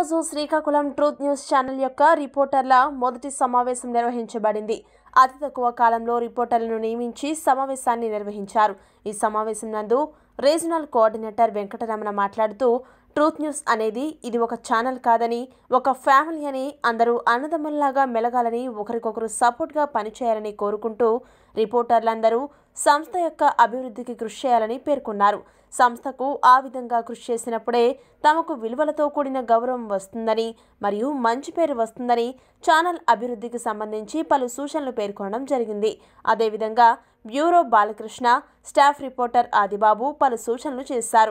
ఈరోజు Srikakulam truth news channel యొక్క రిపోర్టర్ల మొదటి సమావేశం నిర్వహించబడింది అతి తక్కువ కాలంలో రిపోర్టర్లను నియమించి సమావేశాన్ని నిర్వహించారు ఈ సమావేశం నందు రీజనల్ కోఆర్డినేటర్ వెంకటరమణ మాట్లాడుతూ ట్రూత్ న్యూస్ అనేది ఇది ఒక ఛానల్ కాదని ఒక ఫ్యామిలీ అని అందరూ అన్నదమ్ముల్లాగా మెలగాలని ఒకరికొకరు సపోర్ట్గా పనిచేయాలని కోరుకుంటూ రిపోర్టర్లందరూ సంస్థ యొక్క అభివృద్ధికి కృషి చేయాలని పేర్కొన్నారు సంస్థకు ఆ విధంగా కృషి చేసినప్పుడే తమకు విలువలతో కూడిన గౌరవం వస్తుందని మరియు మంచి పేరు వస్తుందని ఛానల్ అభివృద్ధికి సంబంధించి పలు సూచనలు పేర్కొనడం జరిగింది అదేవిధంగా bureau Balakrishna staff reporter Adibabu పలు సూచనలు చేశారు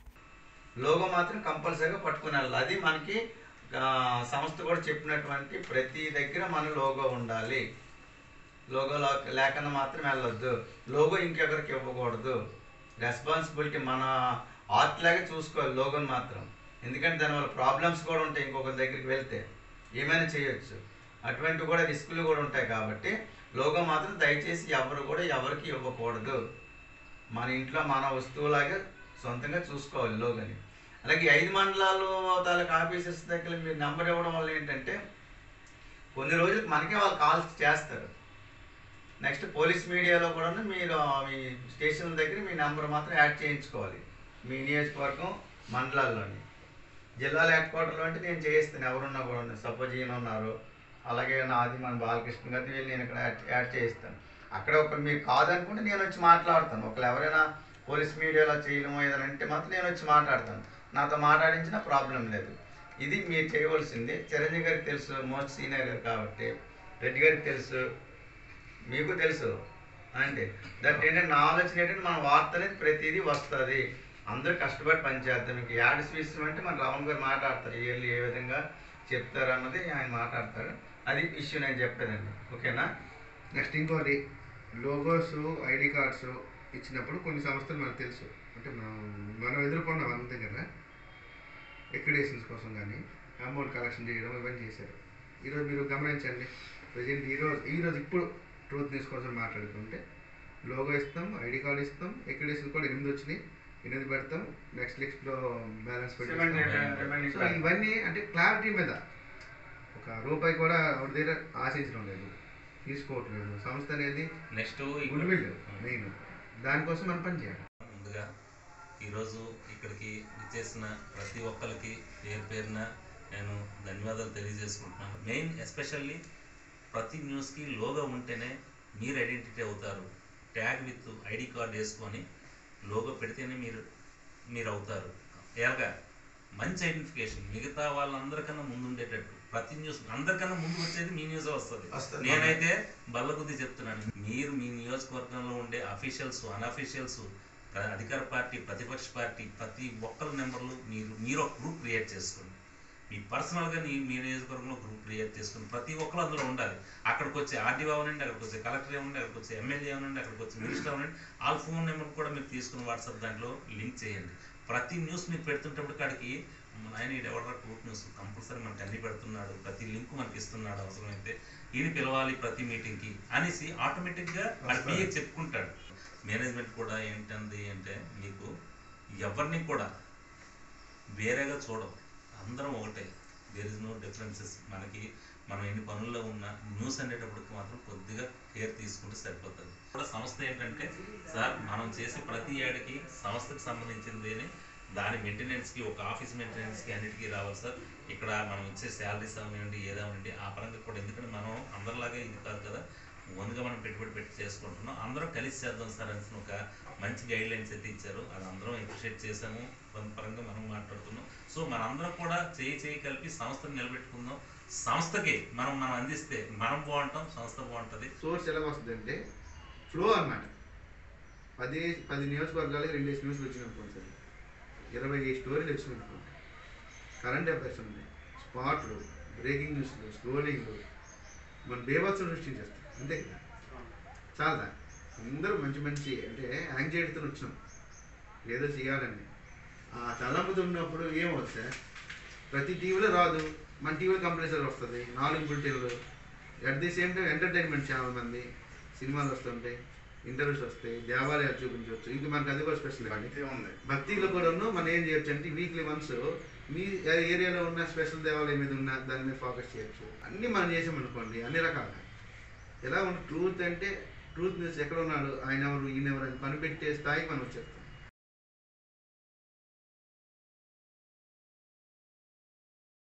లోగో మాత్రం కంపల్సరీగా పట్టుకుని వెళ్ళాలి అది మనకి ఆ, సంస్థ కూడా చెప్పినటువంటి ప్రతి దగ్గర మన లోగో ఉండాలి లోగో లో- లేకుండా మాత్రం వెళ్ళొద్దు లోగో ఇంకెవరికి ఇవ్వకూడదు రెస్పాన్సిబిలిటీ మన ఆర్ట్ లాగా చూసుకోవాలి లోగోని మాత్రం ఎందుకంటే దానివల్ల ప్రాబ్లమ్స్ కూడా ఉంటాయి ఇంకొక దగ్గరికి వెళ్తే ఏమైనా చేయొచ్చు అటువంటి కూడా రిస్కులు కూడా ఉంటాయి కాబట్టి లోగో మాత్రం దయచేసి ఎవరు కూడా ఎవరికి ఇవ్వకూడదు మన ఇంట్లో మన వస్తువులాగా సొంతంగా చూసుకోవాలి లోగని అలాగే ఈ ఐదు మండలాలు తాలూకు ఆఫీసర్స్ దగ్గర మీరు నెంబర్ ఇవ్వడం వల్ల ఏంటంటే కొన్ని రోజులకు మనకే వాళ్ళు కాల్స్ చేస్తారు నెక్స్ట్ పోలీస్ మీడియాలో కూడా మీరు మీ స్టేషన్ దగ్గర మీ నెంబర్ మాత్రం యాడ్ చేయించుకోవాలి మీ నియోజకవర్గం మండలాల్లోని జిల్లాల హెడ్ క్వార్టర్లో అంటే నేను చేయిస్తాను ఎవరున్నా కూడా సపోజ్ ఈయన ఉన్నారు అలాగే నాది మన బాలకృష్ణ గారిని వీళ్ళు నేను ఇక్కడ యాడ్ యాడ్ చేయిస్తాను అక్కడ ఒక మీరు కాదనుకుంటే నేను వచ్చి మాట్లాడతాను ఒకళ్ళు ఎవరైనా పోలీస్ మీడియాలో చేయడమో ఏదైనా అంటే మాత్రం నేను వచ్చి మాట్లాడతాను నాతో మాట్లాడించిన ప్రాబ్లం లేదు ఇది మీరు చేయవలసింది చిరంజీవి గారికి తెలుసు మోస్ట్ సీనియర్ గారు కాబట్టి రెడ్డి గారికి తెలుసు మీకు తెలుసు అంటే దట్ ఏంటంటే నా ఆలోచన ఏంటంటే మన వార్త అనేది ప్రతిదీ వస్తుంది అందరూ కష్టపడి పనిచేద్దాం మీకు యాడ్ స్వీట్స్ అంటే మన రావణ్ గారు మాట్లాడతారు ఇయర్లీ ఏ విధంగా చెప్తారు అన్నది ఆయన మాట్లాడతారు అది ఇష్యూ నేను చెప్పేదండి ఓకేనా నెక్స్ట్ ఇంకోటి లోగోస్ ఐడి కార్డ్స్ ఇచ్చినప్పుడు కొన్ని సంస్థలు మనకు తెలుసు అంటే మనం మనం ఎదుర్కొన్నాం అంతే కదా ఎక్రిడేషన్స్ కోసం కానీ అమౌంట్ కలెక్షన్ చేయడం ఇవన్నీ చేశారు ఈరోజు మీరు గమనించండి ప్రజెంట్ ఈరోజు ఈరోజు ఇప్పుడు ట్రూత్ న్యూస్ కోసం మాట్లాడుకుంటే లోగో ఇస్తాం ఐడి కార్డు ఇస్తాం ఎక్రిడేషన్ కూడా ఎనిమిది వచ్చినాయి ఎనిమిది పెడతాం నెక్స్ట్ లిస్ట్లో బ్యాలెన్స్ పెట్టాం సో ఇవన్నీ అంటే క్లారిటీ మీద ఒక రూపాయి కూడా ఒకటి దగ్గర ఆశించడం లేదు తీసుకోవట్లేదు సంస్థ అనేది నెక్స్ట్ గుడ్ విల్ మెయిన్ దానికోసం మనం పని చేయాలి ముందుగా ఈరోజు ఇక్కడికి విచ్చేసిన ప్రతి ఒక్కరికి పేరు పేరున నేను ధన్యవాదాలు తెలియజేసుకుంటున్నాను మెయిన్ ఎస్పెషల్లీ ప్రతి న్యూస్కి లోగో ఉంటేనే మీరు ఐడెంటిటీ అవుతారు ట్యాగ్ విత్ ఐడి కార్డ్ వేసుకొని లోగో పెడితేనే మీరు మీరు అవుతారు ఎలాగా మంచి ఐడెంటిఫికేషన్ మిగతా వాళ్ళందరికన్నా ముందు ఉండేటట్టు ప్రతి న్యూస్ అందరికన్నా ముందు వచ్చేది మీ న్యూస్ వస్తుంది వస్తది. నేనైతే బల్ల కొద్ది చెప్తున్నాను మీరు మీ నియోజకవర్గంలో ఉండే అఫీషియల్స్ అన్అఫీషియల్స్ అధికార పార్టీ ప్రతిపక్ష పార్టీ ప్రతి ఒక్కరి నెంబర్లు మీరు మీరు ఒక గ్రూప్ క్రియేట్ చేసుకోండి మీ పర్సనల్గా నీ మీ నియోజకవర్గంలో గ్రూప్ క్రియేట్ చేసుకుని ప్రతి ఒక్కరు అందులో ఉండాలి అక్కడికి వచ్చే ఆర్డీఓ అవనండి అక్కడికి వచ్చే కలెక్టర్ ఏమనండి అక్కడికి వచ్చే ఎమ్మెల్యే అవనండి అక్కడికి వచ్చే మినిస్టర్ అవనండి వాళ్ళ ఫోన్ నెంబర్ కూడా మీరు తీసుకుని వాట్సాప్ దాంట్లో లింక్ చేయండి ప్రతి న్యూస్ మీరు పెడుతుంటప్పుడు కాడికి మన ఆయన ఈడు ఎవడరా ట్రూత్ న్యూస్ కంపల్సరీ మనకి అన్ని పెడుతున్నాడు ప్రతి లింక్ మనకి ఇస్తున్నాడు అవసరమైతే ఈయన పిలవాలి ప్రతి మీటింగ్కి అనేసి ఆటోమేటిక్గా వాడి పిఏ చెప్పుకుంటాడు మేనేజ్మెంట్ కూడా ఏంటంది అంటే మీకు ఎవరిని కూడా వేరేగా చూడం అందరం ఒకటే దేర్ ఇస్ నో డిఫరెన్సెస్ మనకి మనం ఎన్ని పనుల్లో ఉన్నా న్యూస్ అనేటప్పటికి మాత్రం కొద్దిగా కేర్ తీసుకుంటే సరిపోతుంది కూడా సంస్థ ఏంటంటే సార్ మనం చేసే ప్రతి ఏడాకి సంస్థకు సంబంధించింది దాని మెయింటెనెన్స్కి ఒక ఆఫీస్ మెయింటెనెన్స్కి అన్నిటికీ రావాలి సార్ ఇక్కడ మనం ఇచ్చే శాలరీస్ అవనివ్వండి ఏదవనండి ఆ పరంగా కూడా ఎందుకంటే మనం అందరిలాగా ఇది కాదు కదా ఓన్గా మనం పెట్టుబడి పెట్టి చేసుకుంటున్నాం అందరం కలిసి చేద్దాం సార్ అని ఒక మంచి గైడ్ లైన్స్ అయితే ఇచ్చారు అది అందరం అప్రిషియేట్ చేసాము పరం- పరంగా మనం మాట్లాడుతున్నాం సో మనందరం కూడా చేయి చేయి కలిపి సంస్థను నిలబెట్టుకుందాం సంస్థకి మనం మనం అందిస్తే మనం బాగుంటాం సంస్థ బాగుంటుంది సోర్స్ ఎలా వస్తుంది అంటే ఫ్లో అన్నమాట పది పది నియోజకవర్గాలకి రెండేసి న్యూస్ వచ్చినాయి అనుకోండి సార్ ఇరవై స్టోరీలు వచ్చినాయి అనుకోండి కరెంట్ అఫైర్స్ ఉన్నాయి స్పాట్లు బ్రేకింగ్ న్యూస్లు స్క్రోలింగ్లు మన బేవత్సం సృష్టించేస్తాం అంతే కదా చాలా అందరూ మంచి మంచి అంటే యాంగ్జైటీతో వచ్చినాం ఏదో చేయాలని ఆ తలంపుతో ఉన్నప్పుడు ఏమవుతుంది సార్ ప్రతి టీవీలో రాదు మన టీవీలో కంపల్సరీ వస్తుంది నాలుగు బులెటిన్లు at the same time entertainment చాలా మంది సినిమాలు వస్తుంటాయి ఇంటర్వ్యూస్ వస్తాయి దేవాలయాలు చూపించవచ్చు ఇంకా మనకి అది కూడా స్పెషల్ భక్తి ఉంది భక్తిలో కూడా మనం ఏం చేయొచ్చు అంటే వీక్లీ వన్స్ మీ ఏరియాలో ఉన్న స్పెషల్ దేవాలయం మీద ఉన్న దాని మీద ఫోకస్ చేయొచ్చు అన్నీ మనం చేసామనుకోండి అన్ని రకాలుగా ఎలా ఉంది ట్రూత్ అంటే ట్రూత్ న్యూస్ ఎక్కడ ఉన్నాడు ఆయన ఎవరు ఈయన ఎవరు అని కనిపెట్టే స్థాయికి మనం వచ్చేస్తాం